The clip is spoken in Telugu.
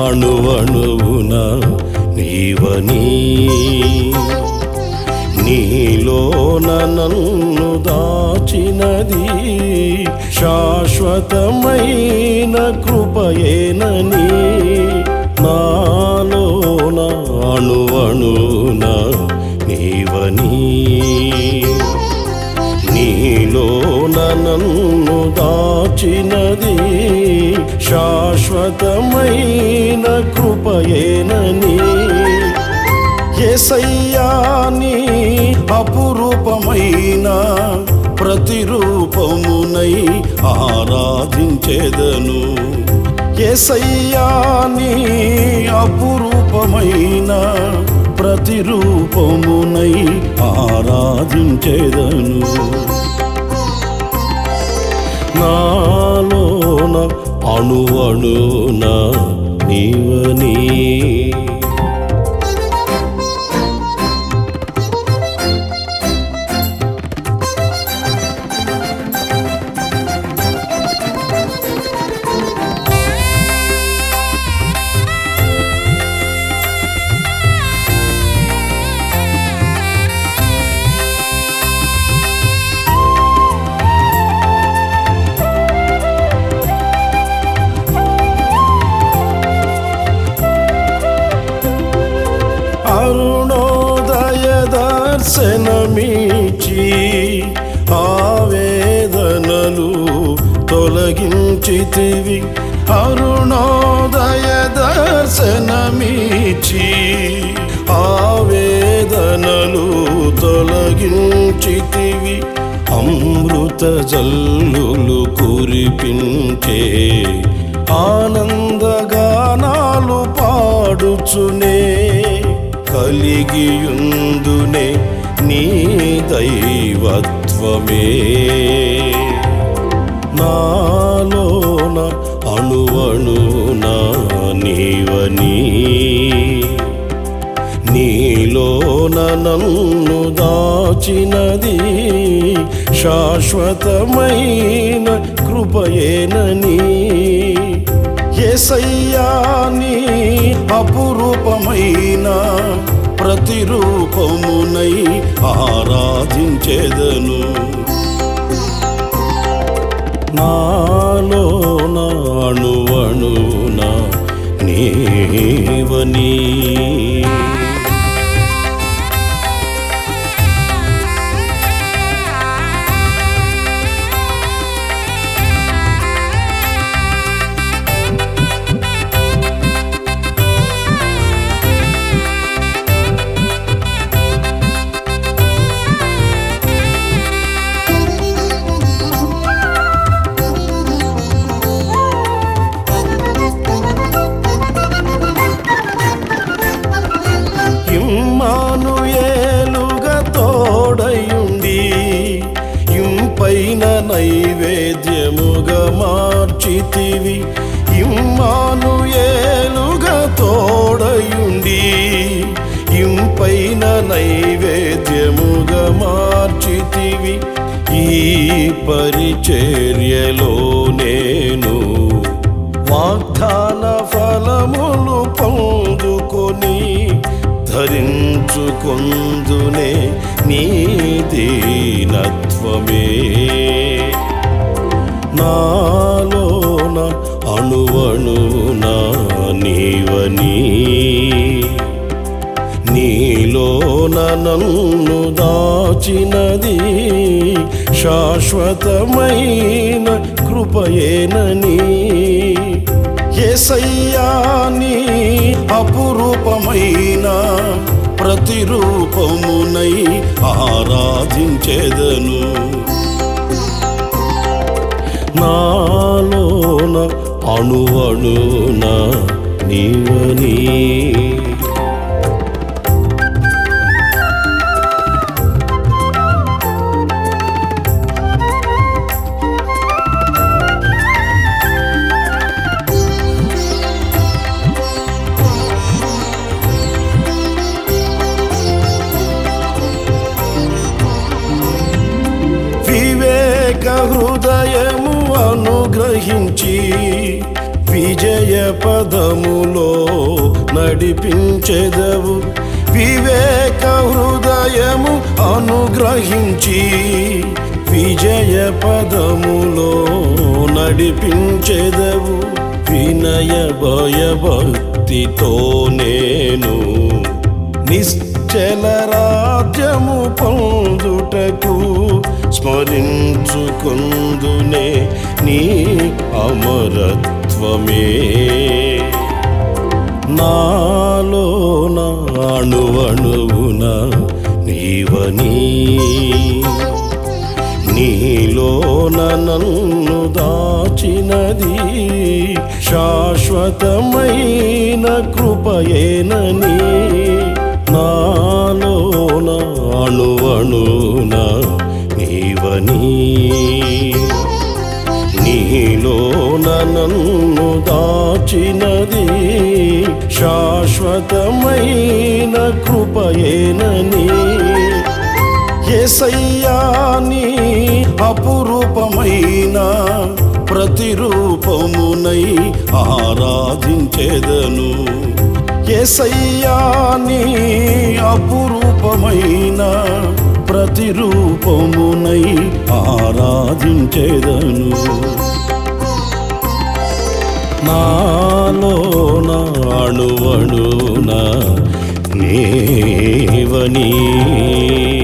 అణువణువున నీవని నీలోన నన్ను దాచినది శాశ్వతమైన కృపయేనని నాలోన అణువణున నీవని నీలోన నన్ను దాచినది శాశ్వతమైన కృపయేనని ఎసయ్యాని అపురూపమైన ప్రతిరూపమునై ఆరాధించెదను ఎసయ్యాని అపురూపమైన ప్రతిరూపమునై ఆరాధించెదను నాలోన అణువణున నీవనీ అరుణోదయ దర్శనమిచి ఆవేదనలు తొలగించితివి అరుణోదయ దర్శనమిచి ఆవేదనలు తొలగించితివి అమృత జల్లులు కురిపించే ఆనందగానాలు పాడుచునే కలిగియుందునే నీ దైవత్వమే నాలోన అణువణున నీవని నీలోన నన్ను దాచినది శాశ్వతమైన కృపయేనని ఎసయ్యాని అపురూపమైన ప్రతిరూపమునై ఆరాధించెదను నాలోన అణువణున నీవనీ ఇమ్మానుయేలుగా తోడయుండి ఇంపైన నైవేద్యముగా మార్చితివి ఇమ్మానుయేలుగా తోడయుండి ఇంపైన నైవేద్యముగా మార్చితివి ఈ పరిచర్యలో నేను వాగ్దాన ఫలములు పొందుకొని ధరించుకొందునే నీ దీనత్వమే నాలోన అణువణున నీవని నీలోన నన్ను దాచినది శాశ్వతమైన కృపయేనని ఎసయ్యాని అపురూపమైన ప్రతిరూపమునై ఆరాధించెదను నాలోన అణువణున నీవనీ వివేక హృదయము అనుగ్రహించి విజయ పదములో నడిపించెదవు వివేక హృదయము అనుగ్రహించి విజయ పదములో నడిపించెదవు వినయ భయభక్తితో నేను నిశ్చల రాజ్యము పొందుటకు స్మరించుకుందునే నీ అమరత్వమే నాలో అణువణువున నీవని నీలోన నన్ను దాచినది శాశ్వతమైన కృపయేనని నాలోన అణువణున నీవని నీలోన నన్ను దాచినది శాశ్వతమైన కృపయేనని ఏసయ్యాని అపురూపమైన ప్రతిరూపమునై ఆరాధించేదను ఏసయ్యాని అపురూపమైన ప్రతిరూపమునై ఆరాధించేదను నాలో అణువణున నీవనీ